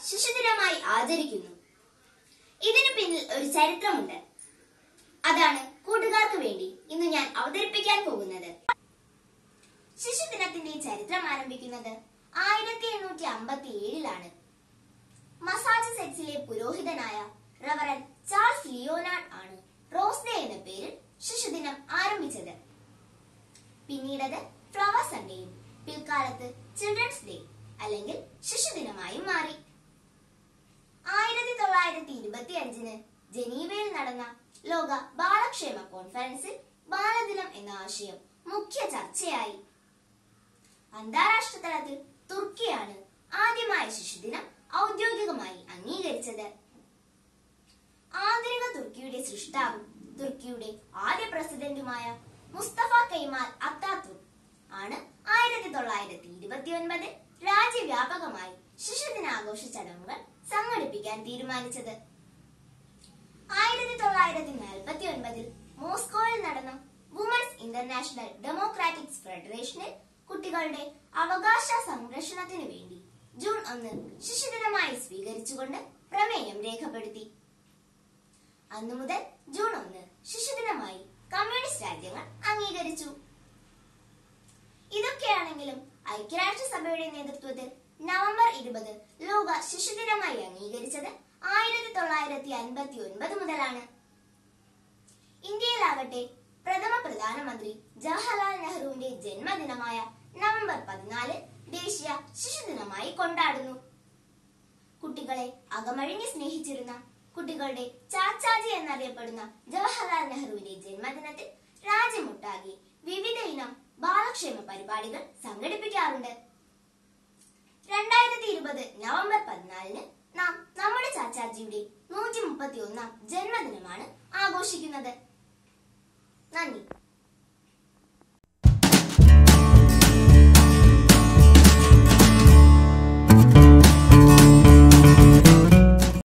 ശിശുദിനമായി ആചരിക്കുന്നു ഇതിനു പിന്നിൽ ഒരു ചരിത്രമുണ്ട് അതാണ് കൂട്ടുകാർക്ക് വേണ്ടി ഇന്ന് ഞാൻ അവതരിപ്പിക്കാൻ പോകുന്നത് ശിശുദിനത്തിന്റെ ചരിത്രം ആരംഭിക്കുന്നത് ആയിരത്തി എണ്ണൂറ്റി അമ്പത്തി ഏഴിലാണ് മസാച്ചുസെറ്റ്സിലെ പുരോഹിതനായ റവറൻ ചാൾസ് ലിയോനാർഡ് ആണ് റോസ് ഡേ എന്ന പേരിൽ ശിശുദിനം ആരംഭിച്ചത് പിന്നീടത് ഫ്ലവർ സൺഡേയും പിൽക്കാലത്ത് ചിൽഡ്രൻസ് ഡേ അല്ലെങ്കിൽ ശിശുദിനമായും മാറി ആയിരത്തി തൊള്ളായിരത്തി ഇരുപത്തി അഞ്ചിന് ജനീവയിൽ നടന്ന ലോക ബാലക്ഷേമ കോൺഫറൻസിൽ ബാലദിനം എന്ന ആശയം മുഖ്യ ചർച്ചയായി അന്താരാഷ്ട്ര തലത്തിൽ തുർക്കിയാണ് ആദ്യമായി ശിശുദിനം ഔദ്യോഗികമായി അംഗീകരിച്ചത് ആധുനിക തുർക്കിയുടെ സൃഷ്ടാവും തുർക്കിയുടെ ആദ്യ പ്രസിഡന്റുമായ മുസ്തഫ കൈമാൽ അത്താത്തുർക്ക് ആണ് ആയിരത്തി തൊള്ളായിരത്തി ഇരുപത്തി ഒൻപതിൽ രാജ്യവ്യാപകമായി ശിശുദിനാഘോഷ ചടങ്ങുകൾ സംഘടിപ്പിക്കാൻ തീരുമാനിച്ചത് ആയിരത്തി തൊള്ളായിരത്തി നാൽപ്പത്തി ഒൻപതിൽ മോസ്കോയിൽ നടന്ന വുമൻസ് ഇന്റർനാഷണൽ ഡെമോക്രാറ്റിക് ഫെഡറേഷനിൽ കുട്ടികളുടെ അവകാശ സംരക്ഷണത്തിനു വേണ്ടി ജൂൺ ഒന്ന് ശിശുദിനമായി സ്വീകരിച്ചുകൊണ്ട് പ്രമേയം രേഖപ്പെടുത്തി അന്നു മുതൽ ജൂൺ ഒന്ന് ശിശുദിനമായി കമ്മ്യൂണിസ്റ്റ് രാജ്യങ്ങൾ അംഗീകരിച്ചു ഇതൊക്കെയാണെങ്കിലും ഐക്യരാഷ്ട്രസഭയുടെ നേതൃത്വത്തിൽ നവംബർ ഇരുപത് ലോക ശിശുദിനമായി അംഗീകരിച്ചത് ആയിരത്തി തൊള്ളായിരത്തി അൻപത്തി ഒൻപത് മുതലാണ് ഇന്ത്യയിലാകട്ടെ പ്രഥമ പ്രധാനമന്ത്രി ജവഹർലാൽ നെഹ്റുവിന്റെ ജന്മദിനമായ നവംബർ പതിനാല് ദേശീയ ശിശുദിനമായി കൊണ്ടാടുന്നു കുട്ടികളെ അകമഴിഞ്ഞ് സ്നേഹിച്ചിരുന്ന കുട്ടികളുടെ ചാച്ചാജി എന്നറിയപ്പെടുന്ന ജവഹർലാൽ നെഹ്റുവിന്റെ ജന്മദിനത്തിൽ രാജ്യമൊട്ടാകെ വിവിധ ഇനം ബാലക്ഷേമ പരിപാടികൾ സംഘടിപ്പിക്കാറുണ്ട് രണ്ടായിരത്തി ഇരുപത് നവംബർ പതിനാലിന് നാം നമ്മുടെ ചാച്ചാജിയുടെ നൂറ്റി മുപ്പത്തി ഒന്നാം ജന്മദിനമാണ് ആഘോഷിക്കുന്നത്